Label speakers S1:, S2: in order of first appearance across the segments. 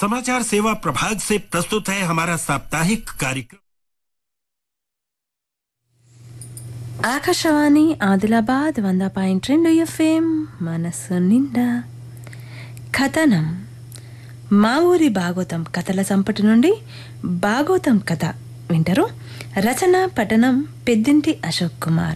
S1: समाचार सेवा प्रभाग से प्रस्तुत है हमारा साप्ताहिक कार्यक्रम
S2: ఆకాశవాణి ఆదిలాబాద్ వంద పాయింట్ రెండు ఎఫ్ఎం మనసు నిండా కథనం మా ఊరి భాగవతం కథల సంపటి నుండి భాగవతం కథ వింటారు రచన పఠనం పెద్దింటి అశోక్ కుమార్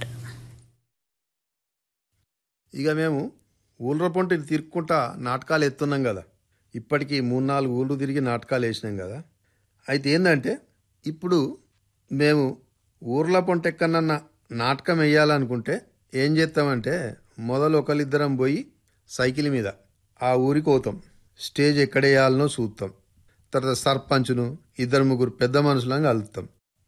S3: ఇక మేము ఊళ్ళ పొంటిని తిరుక్కుంటా నాటకాలు ఎత్తున్నాం కదా ఇప్పటికీ మూడు నాలుగు ఊళ్ళు తిరిగి నాటకాలు వేసినాం కదా అయితే ఏంటంటే ఇప్పుడు మేము ఊర్ల పొంట ఎక్కడన్నా నాటకం వేయాలనుకుంటే ఏం చేస్తామంటే మొదలు ఒకరిద్దరం పోయి సైకిల్ మీద ఆ ఊరికి పోతాం స్టేజ్ ఎక్కడ వేయాలనో చూస్తాం తర్వాత సర్పంచ్ను ఇద్దరు ముగ్గురు పెద్ద మనుషులను కలుపుతాం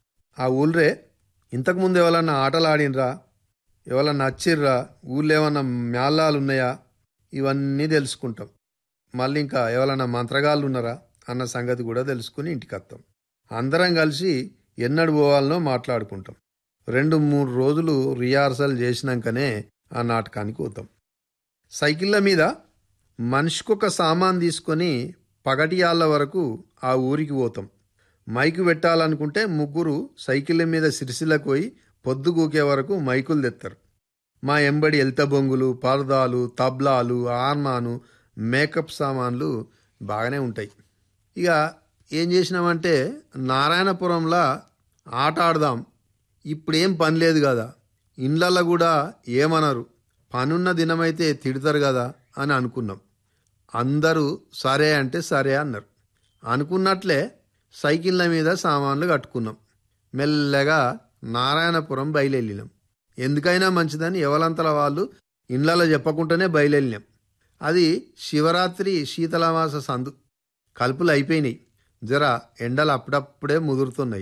S3: ఆ ఊళ్ళే ఇంతకుముందు ఎవరన్నా ఆటలు ఆడినరా ఎవరన్నా నచ్చిర్రా ఊళ్ళో ఏమన్నా మేళాలు ఉన్నాయా ఇవన్నీ తెలుసుకుంటాం మళ్ళీ ఇంకా ఎవరన్నా మంత్రగాళ్ళు ఉన్నారా అన్న సంగతి కూడా తెలుసుకుని ఇంటికి వస్తాం అందరం కలిసి ఎన్నడు పోవాలనో మాట్లాడుకుంటాం రెండు మూడు రోజులు రిహార్సల్ చేసినాకనే ఆ నాటకానికి పోతాం సైకిళ్ళ మీద మనిషికొక సామాన్ తీసుకొని పగటియాళ్ళ వరకు ఆ ఊరికి పోతాం మైకు పెట్టాలనుకుంటే ముగ్గురు సైకిళ్ళ మీద సిరిసిలకు పోయి పొద్దు గూకే వరకు మైకులు తెస్తారు మా ఎంబడి ఎల్త బొంగులు పరదాలు తబ్లాలు ఆర్మాను మేకప్ సామాన్లు బాగానే ఉంటాయి ఇక ఏం చేసినామంటే నారాయణపురంలో ఆట ఆడదాం ఇప్పుడేం పని లేదు కదా ఇండ్లల్లో కూడా ఏమనరు పనున్న దినమైతే తిడతారు కదా అని అనుకున్నాం అందరూ సరే అంటే సరే అన్నారు అనుకున్నట్లే సైకిళ్ళ మీద సామాన్లు కట్టుకున్నాం మెల్లగా నారాయణపురం బయలుదేరినాం ఎందుకైనా మంచిదని ఎవలంతల వాళ్ళు ఇండ్లలో చెప్పకుండానే బయలుదేరినాం అది శివరాత్రి శీతలమాస సందు కలుపులు అయిపోయినాయి జర ఎండలు అప్పుడప్పుడే ముదురుతున్నాయి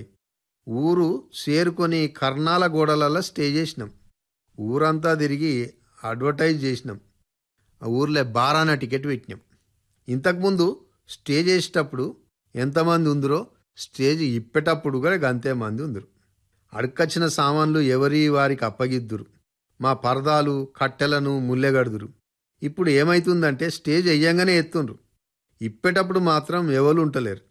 S3: ఊరు చేరుకొని కర్ణాల గోడలలో స్టే చేసినాం ఊరంతా తిరిగి అడ్వర్టైజ్ చేసినాం ఆ ఊర్లో బారాన టికెట్ పెట్టినాం ఇంతకుముందు స్టే చేసేటప్పుడు ఎంతమంది ఉందరో స్టేజ్ ఇప్పేటప్పుడు కూడా గంతే మంది ఉందరు అడుక్కొచ్చిన సామాన్లు ఎవరి వారికి అప్పగిద్దురు మా పరదాలు కట్టెలను ముల్లెగడుదురు ఇప్పుడు ఏమైతుందంటే స్టేజ్ వెయ్యంగానే ఎత్తుండ్రు ఇప్పేటప్పుడు మాత్రం ఎవరు ఉంటలేరు